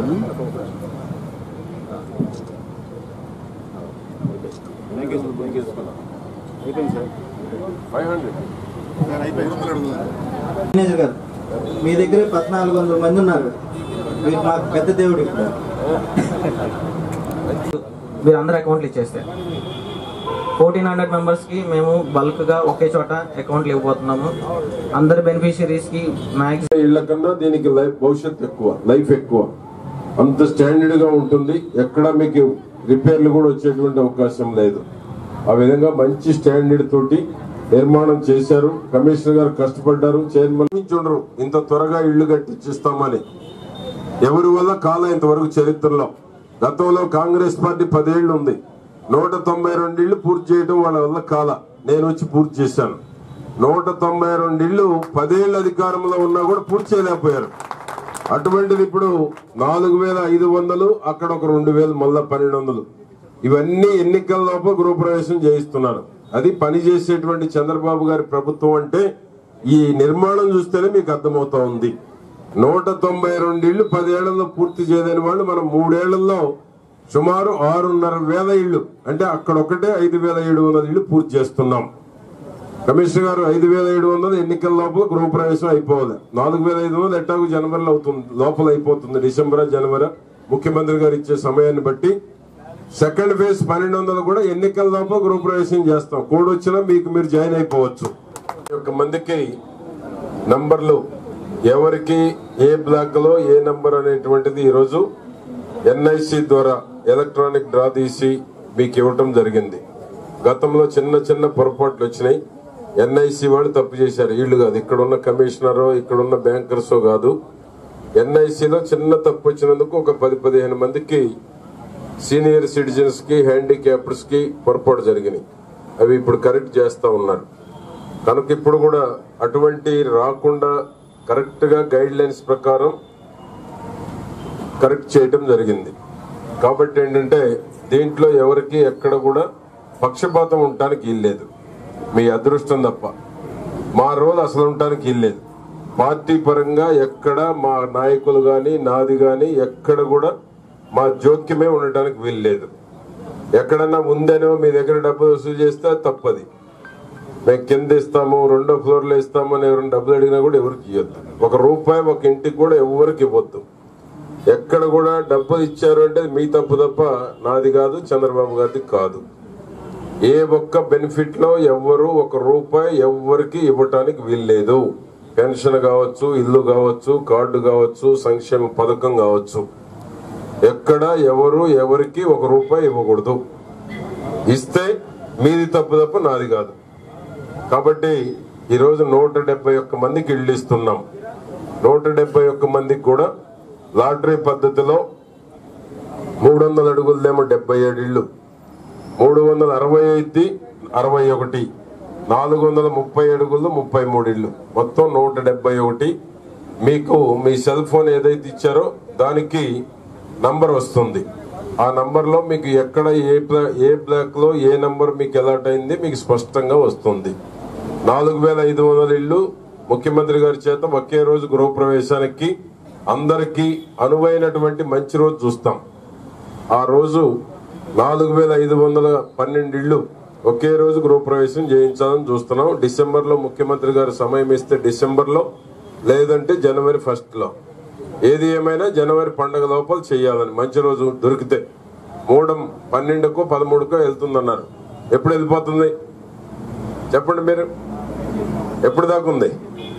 Five hundred manager గారు మీ దగ్గర పద్నాలుగు వందల మంది ఉన్నారు మీరు మాకు పెద్ద దేవుడు ఇప్పుడు మీరు అందరు అకౌంట్లు ఇచ్చేస్తే ఫోర్టీన్ హండ్రెడ్ మెంబర్స్కి మేము బల్క్గా ఒకే చోట అకౌంట్లు ఇవ్వబోతున్నాము అందరి బెనిఫిషరీస్కి మ్యాక్స్ ఇళ్ల కన్నా దీనికి లైఫ్ భవిష్యత్ ఎక్కువ లైఫ్ ఎక్కువ అంత స్టాండర్డ్ గా ఉంటుంది ఎక్కడ మీకు రిపేర్లు కూడా వచ్చేటువంటి అవకాశం లేదు ఆ విధంగా మంచి స్టాండర్డ్ తోటి నిర్మాణం చేశారు కమిషనర్ గారు కష్టపడ్డారు చైర్మన్ చూడరు ఇంత త్వరగా ఇళ్లు కట్టించిస్తామని ఎవరి వల్ల కాల ఇంతవరకు చరిత్రలో గతంలో కాంగ్రెస్ పార్టీ పదేళ్లు ఉంది నూట తొంభై రెండు ఇళ్లు పూర్తి చేయడం వాళ్ళ వల్ల కాల నేను వచ్చి పూర్తి చేశాను నూట తొంభై రెండు ఇళ్లు పదేళ్ల అధికారంలో ఉన్నా కూడా పూర్తి చేయలేకపోయారు అటువంటిది ఇప్పుడు నాలుగు వేల ఐదు వందలు అక్కడ ఒక రెండు వేలు మళ్ళా పన్నెండు వందలు ఇవన్నీ ఎన్నికల లోపల గృహప్రవేశం చేయిస్తున్నారు అది పని చేసేటువంటి చంద్రబాబు గారి ప్రభుత్వం అంటే ఈ నిర్మాణం చూస్తేనే మీకు అర్థమవుతా ఉంది నూట తొంభై రెండు ఇళ్లు పదేళ్లలో పూర్తి చేయలేని వాళ్ళు మనం మూడేళ్లలో సుమారు ఆరున్నర వేల ఇళ్లు అంటే అక్కడ ఒకటే ఐదు వేల ఏడు వందల ఇళ్లు పూర్తి చేస్తున్నాం కమిషనర్ గారు ఐదు వేల ఏడు వందలు ఎన్నికల లోపల గృహప్రవేశం అయిపోవాలి నాలుగు వేల ఐదు వందలు ఎట్టాగు జనవరిలో అవుతుంది లోపల అయిపోతుంది డిసెంబర్ జనవరి ముఖ్యమంత్రి గారు ఇచ్చే సమయాన్ని బట్టి సెకండ్ ఫేజ్ పన్నెండు వందలు కూడా ఎన్నికల లోపల గృహప్రవేశం చేస్తాం కోడ్ వచ్చినా మీకు మీరు జాయిన్ అయిపోవచ్చు ఒక మందికి నంబర్లు ఎవరికి ఏ బ్లాక్ లో ఏ నంబర్ అనేటువంటిది ఈరోజు ఎన్ఐసి ద్వారా ఎలక్ట్రానిక్ డ్రా తీసి మీకు ఇవ్వటం జరిగింది గతంలో చిన్న చిన్న పొరపాట్లు వచ్చినాయి ఎన్ఐసి వాళ్ళు తప్పు చేశారు వీళ్ళు కాదు ఇక్కడ ఉన్న కమిషనరో ఇక్కడ ఉన్న బ్యాంకర్స్ కాదు ఎన్ఐసిలో చిన్న తప్పు వచ్చినందుకు ఒక పది పదిహేను మందికి సీనియర్ సిటిజన్స్ కి హ్యాండిక్యాప్డ్స్ కి పొరపాటు జరిగినాయి అవి ఇప్పుడు కరెక్ట్ చేస్తా ఉన్నారు కనుక ఇప్పుడు కూడా అటువంటి రాకుండా కరెక్ట్ గా గైడ్ లైన్స్ ప్రకారం కరెక్ట్ చేయటం జరిగింది కాబట్టి ఏంటంటే దీంట్లో ఎవరికి ఎక్కడ కూడా పక్షపాతం ఉండటానికి ఇల్లేదు మీ అదృష్టం తప్ప మా రోల్ అసలు ఉండటానికి ఇల్లేదు పార్టీ పరంగా ఎక్కడ మా నాయకులు గాని నాది గాని ఎక్కడ కూడా మా జోక్యమే ఉండటానికి వీల్లేదు ఎక్కడన్నా ఉందనో మీ దగ్గర డబ్బులు వసూలు చేస్తే అది తప్పది మేము కింద ఇస్తాము రెండో ఫ్లోర్ లో ఇస్తాము అని ఎవరైనా డబ్బులు అడిగినా కూడా ఎవరికి ఇవ్వద్దు ఒక రూపాయి ఒక ఇంటికి కూడా ఎవరికి ఇవ్వద్దు ఎక్కడ కూడా డబ్బులు ఇచ్చారు అంటే మీ తప్పు తప్ప నాది కాదు చంద్రబాబు గారిది కాదు ఏ ఒక్క బెనిఫిట్ లో ఎవ్వరు ఒక రూపాయి ఎవ్వరికి ఇవ్వటానికి వీల్లేదు పెన్షన్ కావచ్చు ఇల్లు కావచ్చు కార్డు కావచ్చు సంక్షేమ పథకం కావచ్చు ఎక్కడ ఎవరు ఎవరికి ఒక రూపాయి ఇవ్వకూడదు ఇస్తే మీది తప్పు తప్ప నాది కాదు కాబట్టి ఈరోజు నూట డెబ్బై ఒక్క మందికి ఇళ్ళు ఇస్తున్నాం నూట డెబ్బై ఒక్క మందికి కూడా లాటరీ పద్ధతిలో మూడు వందల అడుగులదేమో డెబ్బై ఏడు ఇళ్ళు మూడు వందల అరవై ఐదు అరవై ఒకటి నాలుగు వందల ముప్పై అడుగులు ముప్పై మూడు ఇళ్ళు మొత్తం నూట డెబ్బై ఒకటి మీకు మీ సెల్ ఫోన్ ఏదైతే ఇచ్చారో దానికి నంబర్ వస్తుంది ఆ నంబర్ లో మీకు ఎక్కడ ఏ బ్లా- ఏ బ్లాక్ లో ఏ నంబర్ మీకు అలాట్ అయింది మీకు స్పష్టంగా వస్తుంది నాలుగు వేల ఐదు వందల ఇళ్ళు ముఖ్యమంత్రి గారి చేత ఒకే రోజు గృహప్రవేశానికి అందరికీ అనువైనటువంటి మంచి రోజు చూస్తాం ఆ రోజు నాలుగు వేల ఐదు వందల పన్నెండు ఇళ్లు ఒకే రోజు గృహప్రవేశం చేయించాలని చూస్తున్నాం డిసెంబర్ లో ముఖ్యమంత్రి గారు సమయం ఇస్తే డిసెంబర్ లో లేదంటే జనవరి ఫస్ట్ లో ఏది ఏమైనా జనవరి పండగ లోపల చేయాలని మంచి రోజు దొరికితే మూడం పన్నెండుకో పదమూడుకో వెళ్తుందన్నారు ఎప్పుడు వెళ్ళిపోతుంది చెప్పండి మీరు ఎప్పుడు దాకా ఉంది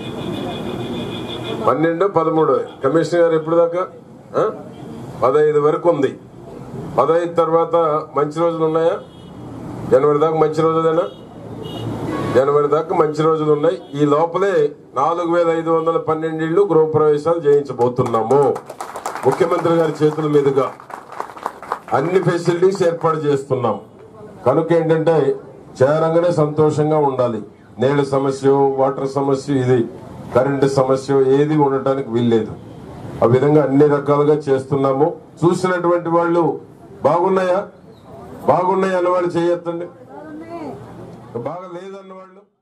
పన్నెండు పదమూడు కమిషనర్ గారు ఎప్పుడు దాకా ఆ? పదహైదు వరకు ఉంది పదహైదు తర్వాత మంచి రోజులు ఉన్నాయా జనవరి దాకా మంచి రోజులేనా జనవరి దాకా మంచి రోజులు ఉన్నాయి ఈ లోపలే నాలుగు వేల ఐదు వందల పన్నెండు ఇళ్లు గృహప్రవేశాలు చేయించబోతున్నాము ముఖ్యమంత్రి గారి చేతుల మీదుగా అన్ని ఫెసిలిటీస్ ఏర్పాటు చేస్తున్నాం కనుక ఏంటంటే చేరంగానే సంతోషంగా ఉండాలి నీళ్ళ సమస్య వాటర్ సమస్య ఇది కరెంటు సమస్య ఏది ఉండటానికి వీల్లేదు ఆ విధంగా అన్ని రకాలుగా చేస్తున్నాము చూసినటువంటి వాళ్ళు బాగున్నాయా బాగున్నాయి అన్నవాళ్ళు చేయొద్దండి బాగా లేదన్న వాళ్ళు